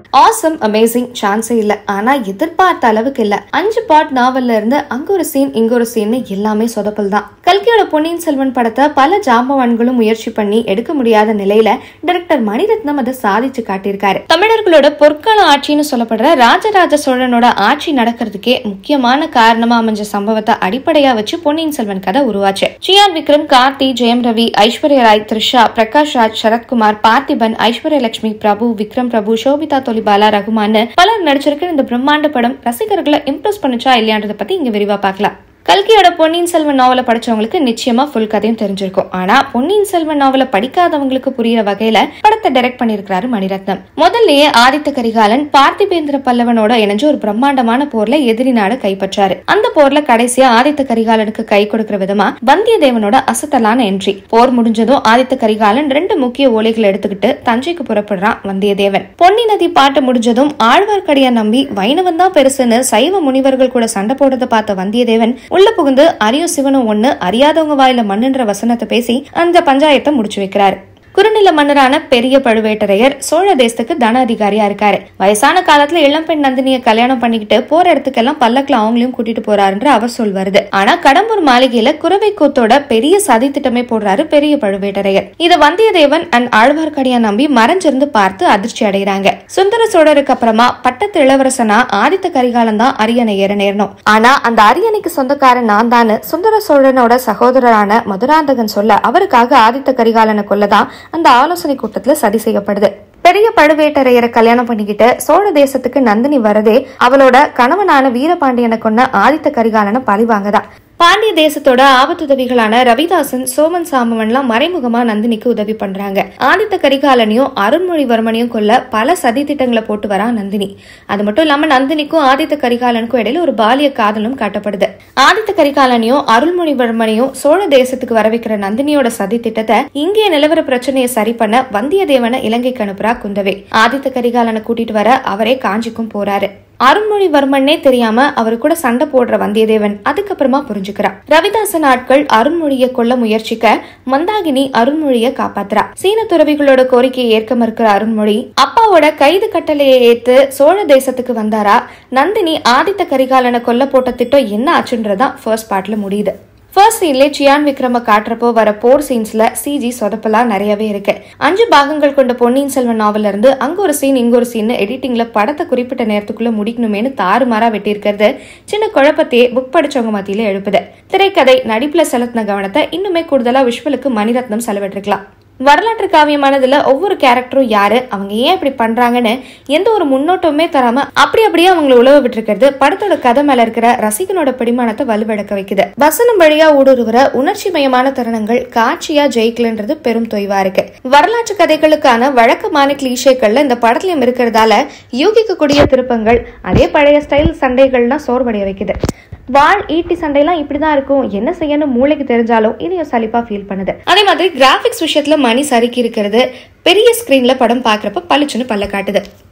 awesome amazing சான்ஸே இல்ல ஆனா எதிர்பார்த்த அளவுக்கு இல்ல அஞ்சு பார்ட் நாவல்ல இருந்து அங்க ஒரு சீன் இங்க ஒரு சீன் எல்லாமே சொதப்பல் தான் கல்கியோட பொன்னியின் செல்வன் படத்தை பல ஜாம்பவான்களும் முயற்சி பண்ணி எடுக்க முடியாத நிலையில டைரக்டர் மணிரத்னம் அதை சாதிச்சு காட்டியிருக்காரு தமிழர்களோட பொற்கால ஆட்சின்னு சொல்லப்படுற ராஜராஜ சோழனோட ஆட்சி நடக்கிறதுக்கே முக்கியமான காரணமா அமைஞ்ச சம்பவத்தை அடிப்படையா வச்சு பொன்னியின் செல்வன் கதை உருவாச்சு சியான் விக்ரம் கார்த்தி ஜெயம் ரவி ஐஸ்வர்யா ராய் த்ரிஷா பிரகாஷ் ராஜ் சரத்குமார் பார்த்திபன் ஐஸ்வர்யா லட்சுமி பிரபு விக்ரம் பிரபு சோபிதா தொலிபாலா ரகுமான் பலர் நடிச்சிருக்கிற இந்த பிரம்மாண்ட படம் ரசிகர்களை இம்ப்ரெஸ் பண்ணுச்சா இல்லையான்றதை பத்தி இங்க விரிவா பார்க்கலாம் கல்கியோட பொன்னியின் செல்வன் நாவலை படிச்சவங்களுக்கு நிச்சயமா ஃபுல் கதையும் தெரிஞ்சிருக்கும் ஆனா பொன்னியின் செல்வன் நாவலை படிக்காதவங்களுக்கு புரியுற வகையில படத்தை டைரக்ட் பண்ணிருக்காரு மணிரத்னம் முதல்லயே ஆதித்த கரிகாலன் பார்த்திபேந்திர பல்லவனோட இணைஞ்சு ஒரு பிரம்மாண்டமான போர்ல எதிரி நாடு கைப்பற்றாரு அந்த போர்ல கடைசியா ஆதித்த கரிகாலனுக்கு கை கொடுக்கிற விதமா வந்தியத்தேவனோட அசத்தலான என்ட்ரி போர் முடிஞ்சதும் ஆதித்த கரிகாலன் ரெண்டு முக்கிய ஓலைகளை எடுத்துக்கிட்டு தஞ்சைக்கு புறப்படுறான் வந்தியத்தேவன் பொன்னி நதி பாட்டு முடிஞ்சதும் ஆழ்வார்க்கடியா நம்பி வைணவன் தான் பெருசுன்னு சைவ முனிவர்கள் கூட சண்டை போடுறத பார்த்த வந்தியத்தேவன் உள்ள புகுந்து அரியும் சிவனும் ஒண்ணு அறியாதவங்க வாயில மண்ணுன்ற வசனத்தை பேசி அந்த பஞ்சாயத்தை முடிச்சு வைக்கிறாரு குறுநில மன்னரான பெரிய பழுவேட்டரையர் சோழ தேசத்துக்கு தன அதிகாரியா இருக்காரு வயசான காலத்துல இளம்பெண் நந்தினிய கல்யாணம் பண்ணிக்கிட்டு போற இடத்துக்கெல்லாம் பல்லக்குல அவங்களையும் கூட்டிட்டு போறாருன்ற அவர் சொல் வருது ஆனா கடம்பூர் மாளிகையில குறவை கூத்தோட பெரிய சதி திட்டமே போடுறாரு பெரிய பழுவேட்டரையர் இத வந்தியத்தேவன் அண்ட் ஆழ்வார்க்கடியா நம்பி மறைஞ்சிருந்து பார்த்து அதிர்ச்சி அடைகிறாங்க சுந்தர சோழருக்கு அப்புறமா பட்டத்து இளவரசனா ஆதித்த கரிகாலன் தான் அரியணை ஏற நேரணும் ஆனா அந்த அரியணைக்கு சொந்தக்காரன் நான் தான் சுந்தர சோழனோட சகோதரரான மதுராந்தகன் சொல்ல அவருக்காக ஆதித்த கரிகாலனை கொல்லதான் அந்த ஆலோசனை கூட்டத்துல சதி செய்யப்படுது பெரிய பழுவேட்டரையரை கல்யாணம் பண்ணிக்கிட்டு சோழ தேசத்துக்கு நந்தினி வரதே அவளோட கணவனான வீரபாண்டியனை கொன்ன ஆதித்த கரிகாலனை பழிவாங்கதான் பாண்டிய தேசத்தோட ஆபத்துதவிகளான ரவிதாசன் சோமன் சாம்பவன்லாம் மறைமுகமா நந்தினிக்கு உதவி பண்றாங்க ஆதித்த கரிகாலனையும் அருண்மொழிவர்மனையும் கொல்ல பல சதி திட்டங்களை போட்டு வரா நந்தினி அது மட்டும் இல்லாம நந்தினிக்கும் ஆதித்த கரிகாலனுக்கும் இடையில ஒரு பாலிய காதலும் காட்டப்படுது ஆதித்த கரிகாலனையும் அருள்மொழிவர்மனையும் சோழ தேசத்துக்கு வர வைக்கிற நந்தினியோட சதி திட்டத்தை இந்திய நிலவர பிரச்சனையை சரி பண்ண வந்தியத்தேவனை இலங்கைக்கு அனுப்புறா குந்தவை ஆதித்த கரிகாலனை கூட்டிட்டு வர அவரே காஞ்சிக்கும் போறாரு அருண்மொழிவர்மனே தெரியாம அவரு கூட சண்டை போடுற வந்தியத்தேவன் அதுக்கப்புறமா புரிஞ்சுக்கிறான் ரவிதாசன் ஆட்கள் அருண்மொழிய கொல்ல முயற்சிக்க மந்தாகினி அருண்மொழிய காப்பாத்துறா சீன துறவிகளோட கோரிக்கையை ஏற்க மறுக்கிற அருண்மொழி அப்பாவோட கைது கட்டளையை ஏத்து சோழ தேசத்துக்கு வந்தாரா நந்தினி ஆதித்த கரிகாலனை கொல்ல போட்ட திட்டம் என்ன ஆச்சுன்றதான் ஃபர்ஸ்ட் பார்ட்ல முடியுது ஃபர்ஸ்ட் சீன்ல சியான் விக்ரம காட்டுறப்போ வர போர் சீன்ஸ்ல சிஜி சொதப்பெல்லாம் நிறையவே இருக்கு அஞ்சு பாகங்கள் கொண்ட பொன்னியின் செல்வன் நாவல்ல இருந்து அங்க ஒரு சீன் இங்க ஒரு சீன் எடிட்டிங்ல படத்தை குறிப்பிட்ட நேரத்துக்குள்ள முடிக்கணுமேனு தாறுமாறா வெட்டியிருக்கிறது சின்ன குழப்பத்தையே புக் படிச்சவங்க மத்தியில எழுப்புது திரைக்கதை நடிப்புல செலுத்தின கவனத்தை இன்னுமே கூடுதலா விஷுவலுக்கு மணிரத்னம் செலவிட்டிருக்கலாம் வரலாற்று காவியமானதுல ஒவ்வொரு கேரக்டரும் யாரு அவங்க ஏன் இப்படி பண்றாங்கன்னு எந்த ஒரு முன்னோட்டமுமே தராம அப்படி அப்படியே அவங்கள உழவ விட்டுருக்கிறது படத்தோட கதை மேல இருக்கிற ரசிகனோட பிடிமானத்தை வலுவெடுக்க வைக்குது வசனம் வழியா ஊடுருவுற உணர்ச்சி மயமான தருணங்கள் காட்சியா ஜெயிக்கலன்றது பெரும் தொய்வா இருக்கு வரலாற்று கதைகளுக்கான வழக்கமான கிளீஷேக்கள்ல இந்த படத்துலயும் இருக்கிறதால யூகிக்கக்கூடிய திருப்பங்கள் அதே பழைய ஸ்டைல் சண்டைகள்லாம் சோர்வடைய வைக்குது வாழ் ஈட்டி சண்டைலாம் இப்படிதான் இருக்கும் என்ன செய்யணும் மூளைக்கு தெரிஞ்சாலும் இதையும் சலிப்பா ஃபீல் பண்ணுது அதே மாதிரி கிராபிக்ஸ் விஷயத்துல மணி சறுக்கி இருக்கிறது பெரிய ஸ்கிரீன்ல படம் பாக்குறப்ப பளிச்சுன்னு பல்ல காட்டுது